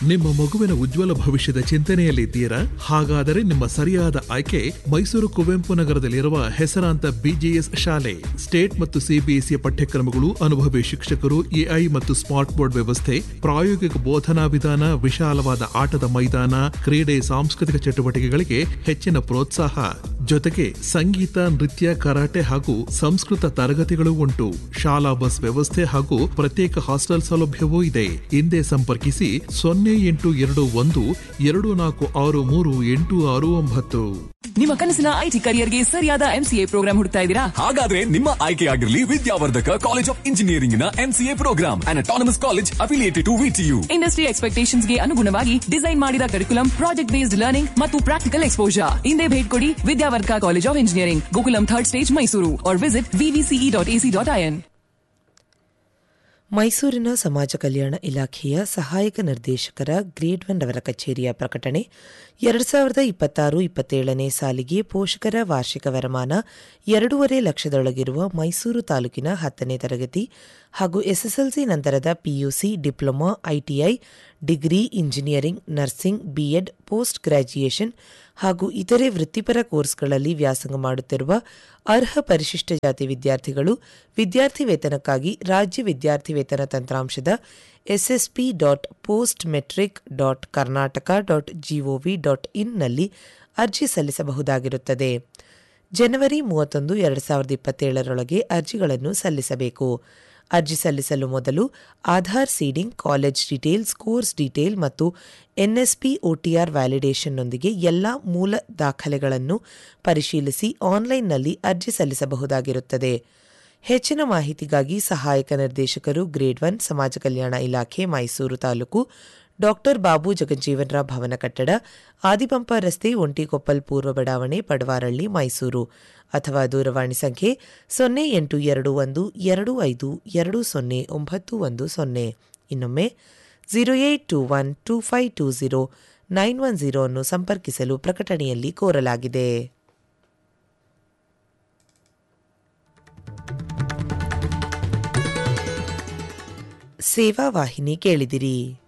ನಿಮ್ಮ ಮಗುವಿನ ಉಜ್ವಲ ಭವಿಷ್ಯದ ಚಿಂತನೆಯಲ್ಲಿದ್ದೀರಾ ಹಾಗಾದರೆ ನಿಮ್ಮ ಸರಿಯಾದ ಆಯ್ಕೆ ಮೈಸೂರು ಕುವೆಂಪು ನಗರದಲ್ಲಿರುವ ಹೆಸರಾಂತ ಬಿಜಿಎಸ್ ಶಾಲೆ ಸ್ಟೇಟ್ ಮತ್ತು ಸಿಬಿಎಸ್ಇ ಪಠ್ಯಕ್ರಮಗಳು ಅನುಭವಿ ಶಿಕ್ಷಕರು ಎಐ ಮತ್ತು ಸ್ಮಾರ್ಟ್ ಬೋರ್ಡ್ ವ್ಯವಸ್ಥೆ ಪ್ರಾಯೋಗಿಕ ಬೋಧನಾ ವಿಧಾನ ವಿಶಾಲವಾದ ಆಟದ ಮೈದಾನ ಕ್ರೀಡೆ ಸಾಂಸ್ಕೃತಿಕ ಚಟುವಟಿಕೆಗಳಿಗೆ ಹೆಚ್ಚಿನ ಪ್ರೋತ್ಸಾಹ ಜೊತೆಗೆ ಸಂಗೀತ ನೃತ್ಯ ಕರಾಟೆ ಹಾಗೂ ಸಂಸ್ಕೃತ ತರಗತಿಗಳು ಉಂಟು ಶಾಲಾ ಬಸ್ ವ್ಯವಸ್ಥೆ ಹಾಗೂ ಪ್ರತ್ಯೇಕ ಹಾಸ್ಟೆಲ್ ಸೌಲಭ್ಯವೂ ಇದೆ ಹಿಂದೆ ಸಂಪರ್ಕಿಸಿ ಸೊನ್ನೆ ಎಂಟು ಎರಡು ಒಂದು ಎರಡು ನಾಲ್ಕು ಆರು ಮೂರು ಎಂಟು ಆರು ಒಂಬತ್ತು ನಿಮ್ಮ ಕನಸಿನ ಐಟಿ ಕರಿಯರ್ಗೆ ಸರಿಯಾದ ಎಂಸಿಎ ಪ್ರೋಗ್ರಾಂ ಹುಡುಕ್ತಾ ಇದ್ದೀರಾ ಹಾಗಾದ್ರೆ ನಿಮ್ಮ ಆಯ್ಕೆಯಾಗಿರಲಿ ವಿದ್ಯಾವರ್ಧಕ ಕಾಲೇಜ್ ಆಫ್ ಇಂಜಿನಿಯರಿಂಗ್ ನ NCA program and autonomous college affiliated to VTU industry expectations ಗೆ ಅನುಗುಣವಾಗಿ ಡಿಸೈನ್ ಮಾಡಿದ ಕರಿಕುಲಂ ಪ್ರಾಜೆಕ್ಟ್ ಬೇಸ್ಡ್ ಲರ್ನಿಂಗ್ ಮತ್ತು ಪ್ರಾಕ್ಟಿಕಲ್ ಎಕ್ಸ್ಪೋಜರ್ ಹಿಂದೆ ಭೇಟಿ ಕೊಡಿ Vidyavardhaka college of engineering Gokulam third stage Mysuru or visit VVCE dot AC dot IN ಮೈಸೂರಿನ ಸಮಾಜ ಕಲ್ಯಾಣ ಇಲಾಖೆಯ ಸಹಾಯಕ ನಿರ್ದೇಶಕರ ಗ್ರೇಡ್ ಒನ್ ರವರ ಕಚೇರಿಯ ಪ್ರಕಟಣೆ ಎರಡು ಸಾವಿರದ ಇಪ್ಪತ್ತಾರು ಇಪ್ಪತ್ತೇಳನೇ ಸಾಲಿಗೆ ಪೋಷಕರ ವಾರ್ಷಿಕ ವರಮಾನ ಎರಡೂವರೆ ಲಕ್ಷದೊಳಗಿರುವ ಮೈಸೂರು ತಾಲೂಕಿನ ಹತ್ತನೇ ತರಗತಿ ಹಾಗೂ ಎಸ್ಎಸ್ಎಲ್ಸಿ ನಂತರದ PUC diploma ITI degree engineering nursing BEd post graduation ಹಾಗೂ ಇತರೆ ವೃತ್ತಿಪರ ಕೋರ್ಸ್ಗಳಲ್ಲಿ ವ್ಯಾಸಂಗ ಮಾಡುತ್ತಿರುವ ಅರ್ಹ ಪರಿಶಿಷ್ಟ ಜಾತಿ ವಿದ್ಯಾರ್ಥಿಗಳು ವಿದ್ಯಾರ್ಥಿ ವೇತನಕ್ಕಾಗಿ ರಾಜ್ಯ ವಿದ್ಯಾರ್ಥಿ ವೇತನ ತಂತ್ರಾಂಶದ SSP dot post matric dot Karnataka dot GOV dot ಇನ್ನಲ್ಲಿ ಅರ್ಜಿ ಸಲ್ಲಿಸಬಹುದಾಗಿರುತ್ತದೆ ಜನವರಿ ಮೂವತ್ತೊಂದು ಎರಡು ಸಾವಿರದ ಇಪ್ಪತ್ತೇಳರೊಳಗೆ ಅರ್ಜಿಗಳನ್ನು ಸಲ್ಲಿಸಬೇಕು ಅರ್ಜಿ ಸಲ್ಲಿಸಲು ಮೊದಲು Aadhaar seeding college details course detail ಮತ್ತು ಎನ್ಎಸ್ಪಿ ಒಟಿಆರ್ ವ್ಯಾಲಿಡೇಷನ್ನೊಂದಿಗೆ ಎಲ್ಲ ಮೂಲ ದಾಖಲೆಗಳನ್ನು ಪರಿಶೀಲಿಸಿ ಆನ್ಲೈನ್ನಲ್ಲಿ ಅರ್ಜಿ ಸಲ್ಲಿಸಬಹುದಾಗಿರುತ್ತದೆ ಹೆಚ್ಚಿನ ಮಾಹಿತಿಗಾಗಿ ಸಹಾಯಕ ನಿರ್ದೇಶಕರು ಗ್ರೇಡ್ ಒನ್ ಸಮಾಜ ಕಲ್ಯಾಣ ಇಲಾಖೆ ಮೈಸೂರು ತಾಲೂಕು ಡಾಕ್ಟರ್ ಬಾಬು ಜಗಜ್ಜೀವನ್ ರಾವ್ ಭವನ ಕಟ್ಟಡ ಆದಿಪಂಪ ರಸ್ತೆ ಒಂಟಿಕೊಪ್ಪಲ್ ಪೂರ್ವ ಬಡಾವಣೆ ಪಡವಾರಳ್ಳಿ ಮೈಸೂರು ಅಥವಾ ದೂರವಾಣಿ ಸಂಖ್ಯೆ ಸೊನ್ನೆ ಎಂಟು ಎರಡು ಒಂದು ಎರಡು ಐದು ಎರಡು ಸೊನ್ನೆ ಒಂಬತ್ತು ಒಂದು ಸೊನ್ನೆ ಇನ್ನೊಮ್ಮೆ zero eight two one two five two zero nine one zero ಅನ್ನು ಸಂಪರ್ಕಿಸಲು ಪ್ರಕಟಣೆಯಲ್ಲಿ ಕೋರಲಾಗಿದೆ ಸೇವಾ ವಾಹಿನಿ ಕೇಳಿದಿರಿ